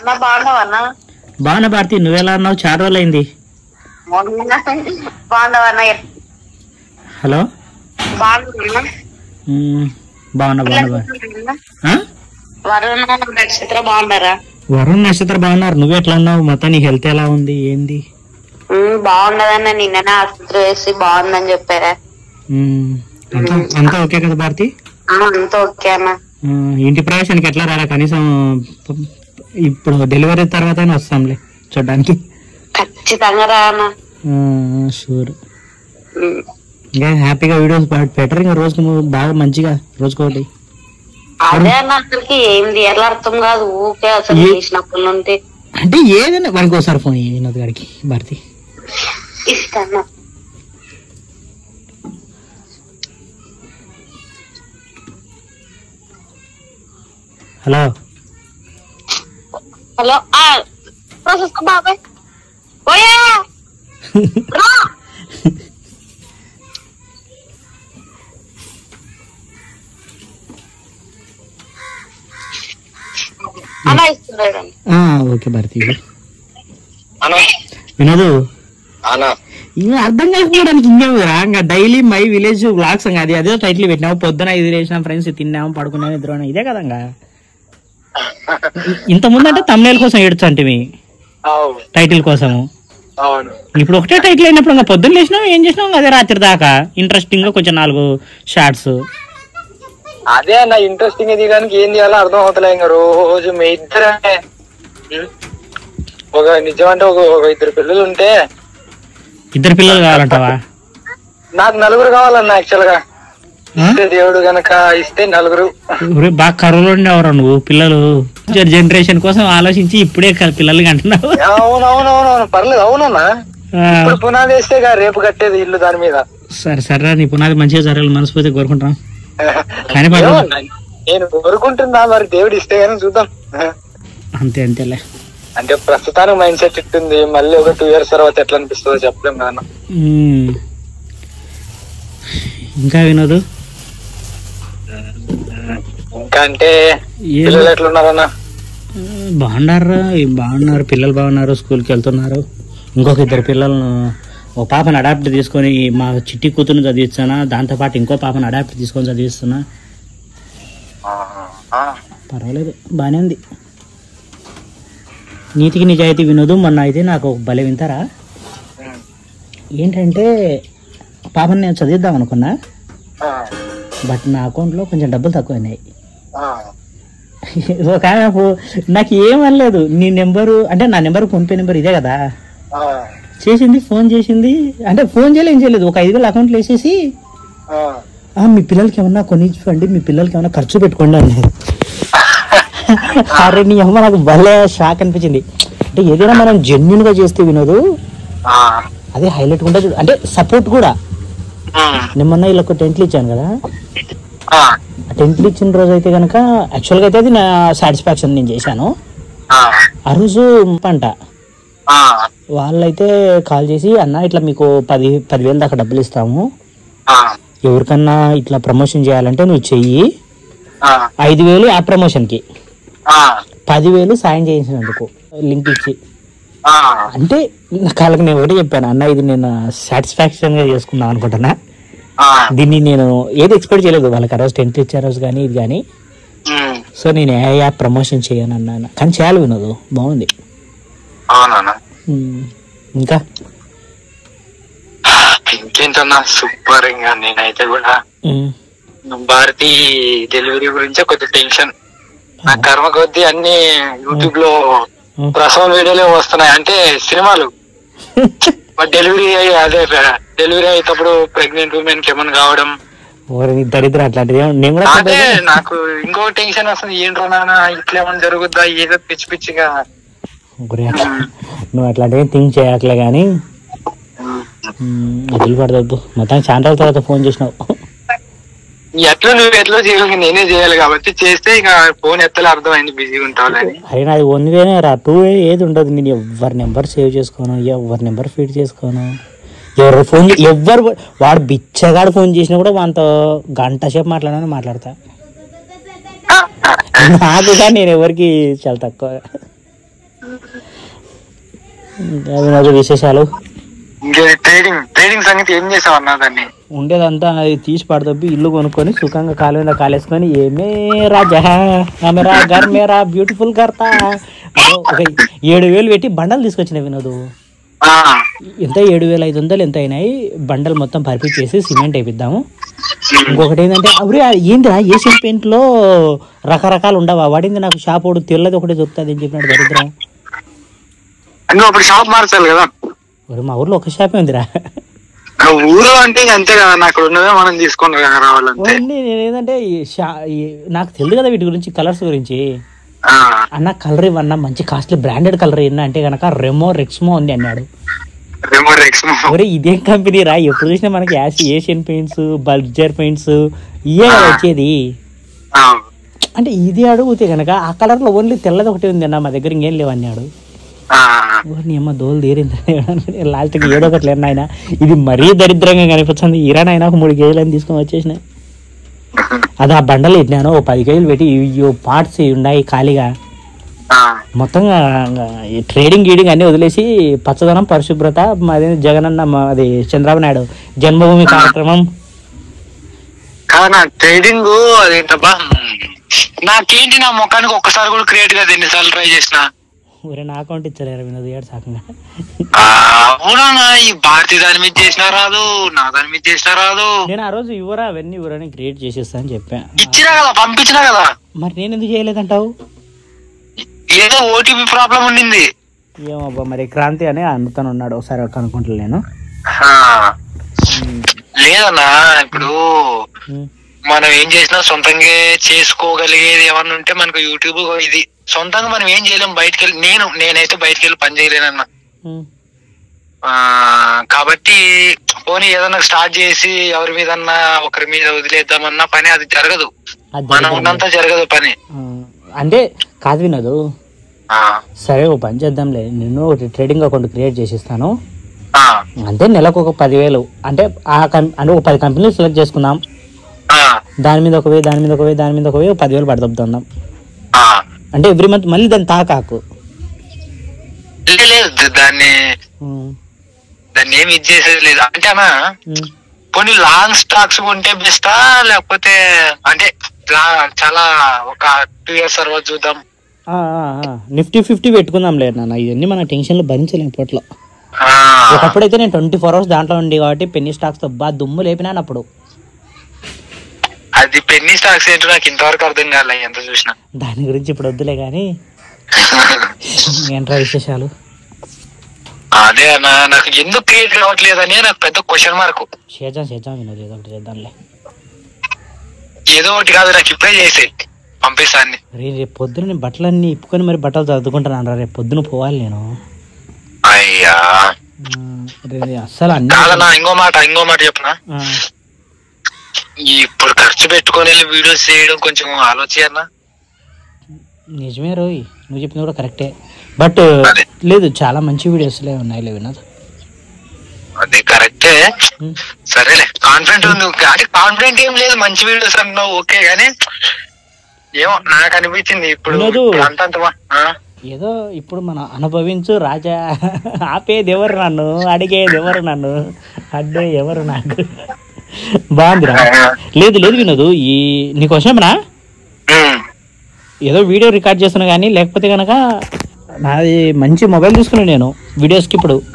అన్న బాగున్నావన్నా బాగున్నా భారతి నువ్వెలా అన్నావు చాలా రోజులైంది బాగున్నావన్నా హలో బాగున్నా మ్మ్, బాగున్నా బాగున్నా బాగున్నా ఆ? వరుణ నక్షత్ర బాగున్నారా వరుణ్ నక్షత్ర బాగున్నారు నువ్వు ఎట్లా ఉన్నావు మొత్తం నీ హెల్త్ ఎలా ఉంది ఏంది ఉమ్, బాగున్నదన్న నిన్ననే ఆసుపత్రి వేసి బాగుందని చెప్పారా మ్మ్, అంతా అంతా ఓకే కదా భారతి ఆ, అంతా ఓకే అన్న ఆ, ఇంటి ప్రవేశానికి ఎట్లా రారా కనీసం ప- ఇప్పుడు డెలివరీ తర్వాత వస్తాంలే చూడడానికి ఖచ్చితంగా రా అన్న షూర్ ఉమ్, ఇంకా హ్యాపీగా వీడియోస్ పెట్టరు ఇంకా రోజుకి నువ్వు బాగా మంచిగా రోజుకోటి అదే అన్న అసలుకి ఏంది ఎలా అర్థం కాదు ఊకే అసలు ఏ- చేసినప్పటి నుండి అంటే ఏదైనా వాడికి ఒకసారి ఫోన్ చేయి వినోద్ గారికి భారతి ఇస్తాను హలో హలో ఆ ప్రాసెస్ బాబాయ్ ఓయా రా. అలా ఇస్తున్నాడు ఆ, ఓకే భారతి అనా వినోదు అనా ఇంకా అర్థం కాకపోవడానికి ఇంకేం రా ఇంకా డైలీ మై విలేజ్ బ్లాగ్స్ ఇంకా అది అదే టైటిల్ పెట్టినావు పొద్దున ఇది చేసినాం ఫ్రెండ్స్ తిన్నాము పడుకున్నాము ఇద్దరు ఇదే కదా ఇంకా ఇంత ముందు అంటే తమిళ కోసం ఏడుచు అంటే మీ అవు టైటిల్ కోసము అవును ఇప్పుడు ఒకటే టైటిల్ అయినప్పుడు ఇంకా పొద్దున్న లేచినాం ఏం చేసినాం అదే రాత్రి దాకా ఇంట్రెస్టింగ్ గా కొంచెం నాలుగు షార్ట్స్ అదే అన్న ఇంట్రెస్టింగ్ దిగడానికి ఏం చేయాలో అర్థం అవుతలే ఇంకా రోజు మీ ఇద్దరే ఉం? ఒక నిజం అంటే ఒక ఒక ఇద్దరు పిల్లలు ఉంటే ఇద్దరు పిల్లలు కావాలంటావా నాకు నలుగురు కావాలన్న యాక్చువల్ గా ఆ? ఇస్తే దేవుడు గనక ఇస్తే నలుగురు ఒరే, బాగా కరువులో ఉండేవారు నువ్వు పిల్లలు జనరేషన్ కోసం ఆలోచించి ఇప్పుడే క- పిల్లలకి అంటున్నావు అవునవునవునవును పర్లేదు అవునన్నా ఆ, ఇప్పుడు పునాది వేస్తే గా రేపు కట్టేది ఇల్లు దాని మీద సరే సరే నీ పునాది మంచిగా జరగాలి మనస్ఫూర్తి కోరుకుంటాం కానీ పర్లేదు. ఏమన్నా? నేను కోరుకుంటున్నా మరి దేవుడు ఇస్తే గానీ చూద్దాం అంతే అంతేలే అంటే ప్రస్తుతానికి మైండ్ సెట్ ఇట్టుంది మళ్ళీ ఒక టూ ఇయర్స్ తర్వాత ఎట్లా అనిపిస్తుందో చెప్పలేం కదా ఉమ్. ఇంకా వినోదు ఇంకా అంటే ఏం- పిల్లలు ఎట్లున్నారన్నా బాగున్నారు బాగున్నారు పిల్లలు బాగున్నారు స్కూల్కి వెళ్తున్నారు ఇంకొక ఇద్దరు పిల్లలను ఒక పాపను అడాప్ట్ తీసుకొని మా చిట్టి కూతురుని చదివిస్తానా దాంతోపాటు ఇంకో పాపను అడాప్ట్ తీసుకొని చదివిస్తున్నా పర్వాలేదు బాగానే ఉంది నీతికి నిజాయితీ వినోదు మొన్న అయితే నాకు ఒక బలే వింటారా ఏంటంటే పాపని నేను చదివిద్దాం అనుకున్నా బట్ నా అకౌంట్లో కొంచెం డబ్బులు తక్కువైనాయి ఒక ఆమె ఫో- నాకు ఏమనలేదు నీ నెంబరు అంటే నా నెంబర్ ఫోన్పే నెంబర్ ఇదే కదా చేసింది ఫోన్ చేసింది అంటే ఫోన్ చేయలేదు ఏం చేయలేదు ఒక ఐదు వేలు అకౌంట్లో వేసేసి "ఆ, మీ పిల్లలకి ఏమన్నా కొనిచ్చుకోండి మీ పిల్లలకి ఏమన్నా ఖర్చు పెట్టుకోండి అన్నారు అరే నీ అమ్మ నాకు భలే షాక్ అనిపించింది అంటే ఏదైనా మనం జెన్యున్ గా చేస్తే వినోదు అదే హైలైట్ ఉంటుంది అంటే సపోర్ట్ కూడా నేను మొన్న వీళ్ళకి టెంట్లు ఇచ్చాను కదా ఆ టెంట్లు ఇచ్చిన రోజు అయితే కనుక యాక్చువల్గా అయితే అది నా సాటిస్ఫాక్షన్ నేను చేశాను ఆ రోజు పంట వాళ్ళైతే కాల్ చేసి అన్న ఇట్లా మీకు పది పదివేలు దాకా డబ్బులు ఇస్తాము ఎవరికన్నా ఇట్లా ప్రమోషన్ చేయాలంటే నువ్వు చెయ్యి ఐదు వేలు ఆ ప్రమోషన్కి పదివేలు సాయం చేయించినందుకు లింక్ ఇచ్చి అంటే నా కాళ్ళకి నేను ఒకటి చెప్పాను అన్న ఇది నేను సాటిస్ఫాక్షన్ గా చేసుకుందాం అనుకుంటున్నా దీన్ని నేను ఏది ఎక్స్పెక్ట్ చేయలేదు వాళ్ళకి ఆ రోజు టెన్త్ ఇచ్చే రోజు కానీ ఇది కానీ సో నేను ఏ యాప్ ప్రమోషన్ చేయను అన్నాను కానీ చేయాలి వినోదు బాగుంది అవునా ఉమ్, ఇంకా ఇంకేంటన్నా సూపర్ ఇంకా నేనైతే కూడా ఉమ్, భారతి డెలివరీ గురించే కొద్ది టెన్షన్ నా కర్మ కొద్దీ అన్ని యూట్యూబ్ లో ఉమ్. ప్రసవం వీడియోలే వస్తున్నాయి అంటే సినిమాలు డెలివరీ అయ్యి అదే డెలివరీ అయ్యేటప్పుడు ప్రెగ్నెంట్ ఉమెన్ కి ఏమైనా కావడం ఓరి నీ దరిద్రం అట్లాంటిది ఏం- నేను కూడా అదే నాకు ఇంకో టెన్షన్ వస్తుంది ఏంట్రో నాన్న ఇట్లా ఏమైనా జరుగుద్దా ఏదో పిచ్చి పిచ్చిగా గురి నువ్వు అట్లాంటివి థింక్ చేయట్లే కానీ వదిలి పడదొద్దు మొత్తం చాలా రోజుల తర్వాత ఫోన్ చేసినావు ఎట్లా నువ్వు ఎట్లా చేయాలి నేనే చేయాలి కాబట్టి చేస్తే ఇక ఫోన్ ఎత్తలే అర్థమైంది బిజీగా ఉంటావులని అరే నాది వన్ వేనే రా టూ వే ఏది ఉండదు నేను ఎవరి నెంబర్ సేవ్ చేసుకోను ఎవరి నెంబర్ ఫీడ్ చేసుకోను ఎవరు ఫోన్ ఎవరు వాడు బిచ్చగాడు ఫోన్ చేసినా కూడా వాంతో గంట సేపు మాట్లాడాలని మాట్లాడతా నాకు కానీ నేను ఎవరికి చాలా తక్కువ ఇంకా వినోద విశేషాలు ఇంకా ట్రేడింగ్ ట్రేడింగ్ సంగతి ఏం చేసావు అన్నా దాన్ని ఉండేదంతా అది తీసి పడదొబ్బి ఇల్లు కొనుక్కొని సుఖంగా కాలు మీద కాలేసుకొని ఏమే రాజా ఆమెరా గర్ మేరా బ్యూటిఫుల్ కర్తా అదో ఒక ఏడు వేలు పెట్టి బండలు తీసుకొచ్చిన వినోదు ఆ, ఎంత ఏడు వేల ఐదు వందలు ఎంత అయినాయి బండలు మొత్తం పరిపించేసి సిమెంట్ వేపిద్దాము ఇంకొకటి ఏంటంటే అప్పుడు ఏందిరా ఏషియన్ పెయింట్ లో రకరకాలు ఉండవా వాడింది నాకు షాప్ ఒకటి తెల్లది ఒకటి దొరుకుతుంది అని చెప్పినాడు దరిద్రం నువ్వు అప్పుడు షాప్ మార్చాలి కదా ఒరే మా ఊర్లో ఒక షాపే ఉందిరా ఆ ఊరు అంటే ఇంక అంతే కదా అన్న, అక్కడ ఉన్నదే మనం తీసుకొని రావాలంతే ఓన్లీ నేను ఏంటంటే ఈ షా- ఈ నాకు తెలియదు కదా వీటి గురించి కలర్స్ గురించి ఆ, అన్న కలర్ ఇవన్న మంచి కాస్ట్లీ బ్రాండెడ్ కలర్ ఇన్నా అంటే గనక రెమో రెక్స్మో ఉంది అన్నాడు రెమో రెక్స్మో ఒరే ఇదేం కంపెనీ రా ఎప్పుడు చూసినా మనకి యాస్ ఏషియన్ పెయింట్స్ బల్జర్ పెయింట్స్ ఇయే కదా వచ్చేది ఆ, అంటే ఇది అడుగుతే గనక ఆ కలర్ లో ఓన్లీ తెల్లది ఒకటి ఉంది అన్న మా దగ్గర ఇంకేం లేవు అన్నాడు ఆ, ఓ నీ అమ్మ దోలు తీరింది లాస్ట్కి ఏడో ఒకటి లేరు నాయన ఇది మరీ దరిద్రంగా కనిపిస్తుంది ఇరా నాయన ఒక మూడు కేజీలు అని తీసుకొని వచ్చేసిన అది ఆ బండలు పెట్టినాను ఓ పది కేజీలు పెట్టి ఇవి పార్ట్స్ ఉన్నాయి ఖాళీగా ఆ, మొత్తంగా ఈ ట్రేడింగ్ గీడింగ్ అన్ని వదిలేసి పచ్చదనం పరిశుభ్రత మాది జగనన్న మా- అది చంద్రబాబు నాయుడు జన్మభూమి కార్యక్రమం కాదన్నా ట్రేడింగ్ అదేంటబ్బా నాకేంటి నా ముఖానికి ఒక్కసారి కూడా క్రియేట్ గా ఎన్నిసార్లు ట్రై చేసిన ఊరే నా అకౌంట్ ఇచ్చలేరు వినోద్ ఏడు సాకంగా అవునా ఈ భారతీయ దాని మీద చేసినా రాదు నా దాని మీద చేసినా రాదు నేను ఆ రోజు ఇవ్వరా అవన్నీ ఇవ్వరని క్రియేట్ చేసేస్తా అని చెప్పా ఇచ్చినా కదా పంపించినా కదా మరి నేను ఎందుకు చేయలేదంటావు ఏదో ఓటీపీ ప్రాబ్లం ఉండింది ఏమబ్బా మరి క్రాంతి అని అందుతాను ఉన్నాడు ఒకసారి కనుక్కుంటా నేను ఆ, లేదన్నా ఇప్పుడు ఉమ్, మనం ఏం చేసినా సొంతంగా చేసుకోగలిగేది ఏమన్నా ఉంటే మనకు యూట్యూబ్ ఇది సొంతంగా మనం ఏం చేయలేం బయటకు వెళ్ళి నేను నేనైతే బయటకు వెళ్ళి పని చేయలేనన్నా ఉమ్, ఆ కాబట్టి పోనీ ఏదన్నా స్టార్ట్ చేసి ఎవరి మీదన్నా ఒకరి మీద వదిలేద్దామన్నా పని అది జరగదు అది మనం జరగదు. ఉన్నంత జరగదు పని ఆ, అంటే కాదు వినోదు ఆ, సరే ఓ పని చేద్దాంలే నిన్ను ఒకటి ట్రేడింగ్ అకౌంట్ క్రియేట్ చేసిస్తాను ఆ, అంటే నెలకు ఒక పదివేలు అంటే ఆ కం అంటే ఒక పది కంపెనీలు సెలెక్ట్ చేసుకుందాం ఆ, దాని మీద ఒక వెయ్యి దాని మీద ఒక వెయ్యి దాని మీద ఒక వెయ్యి ఒక పదివేలు పడదొబ్బుతుందాం ఆ. అంటే ఎవ్రీ మంత్ మళ్ళీ దాన్ని తాకాకు లే- లేదు ద- దాన్ని ఉమ్, దాన్ని ఏమి ఇది చేసేది లేదు అంటే అన్నా ఉమ్. కొన్ని లాంగ్ స్టాక్స్ కొంటే బెస్టా లేకపోతే అంటే లా- చాలా ఒక టూ ఇయర్స్ తర్వాత చూద్దాం ఆ, ఆ, ఆ. నిఫ్టీ ఫిఫ్టీ పెట్టుకుందాం లేదు నాన్న ఇవన్నీ మన టెన్షన్లు భరించలేం ఇప్పట్లో ఆ, ఒకప్పుడైతే నేను ట్వంటీ ఫోర్ అవర్స్ దాంట్లో ఉండి కాబట్టి పెన్నీ స్టాక్స్ తో బాగా దుమ్ము లేపినాను అప్పుడు అది పెన్నీ స్టాక్స్ ఏంటో నాకు ఇంతవరకు అర్థం కాలే ఎంత చూసినా దాని గురించి ఇప్పుడు వద్దులే కానీ ఏంట్రా విశేషాలు అదే అన్న నాకు ఎందుకు క్రియేట్ కావట్లేదని నాకు పెద్ద క్వశ్చన్ మార్క్ చేద్దాం చేద్దాం వినోద్ ఏదో ఒకటి చేద్దాంలే ఏదో ఒకటి కాదు నాకు ఇప్పుడే చేసే పంపిస్తాన్ని రే రేపు పొద్దున నేను బట్టలన్నీ ఇప్పుకొని మరి బట్టలు చదువుకుంటాను రా రేపు పొద్దున పోవాలి నేను అయ్యా ఆ, రే రే, అస్సలు అన్ని కాదన్నా ఇంకో మాట ఇంకో మాట చెప్పనా ఆ, ఇప్పుడు ఖర్చు పెట్టుకొని వెళ్ళి వీడియోస్ చేయడం కొంచెం ఆలోచన నిజమే రోయ్ నువ్వు చెప్పింది కూడా కరెక్టే బట్ అదే. లేదు చాలా మంచి వీడియోస్లే ఉన్నాయి వినోద్ అదే కరెక్టే ఉమ్, సరేలే కాన్ఫిడెంట్ ఉంది అంటే కాన్ఫిడెంట్ ఏం లేదు మంచి వీడియోస్ అన్నావు ఓకే గానీ ఏమో నాకు అనిపించింది ఇప్పుడు లేదు. ఇప్పుడు అంత అంత మా- ఆ? ఏదో ఇప్పుడు మనం అనుభవించు రాజా ఆపేది ఎవరు నన్ను అడిగేది ఎవరు నన్ను అడ్డే ఎవరు నాకు బాగుందిరా లేదు లేదు వినోదు ఈ నీకు వచ్చామనా ఉమ్. ఏదో వీడియో రికార్డ్ చేస్తున్నా కానీ లేకపోతే కనుక నాది మంచి మొబైల్ తీసుకున్నాను నేను వీడియోస్కి ఇప్పుడు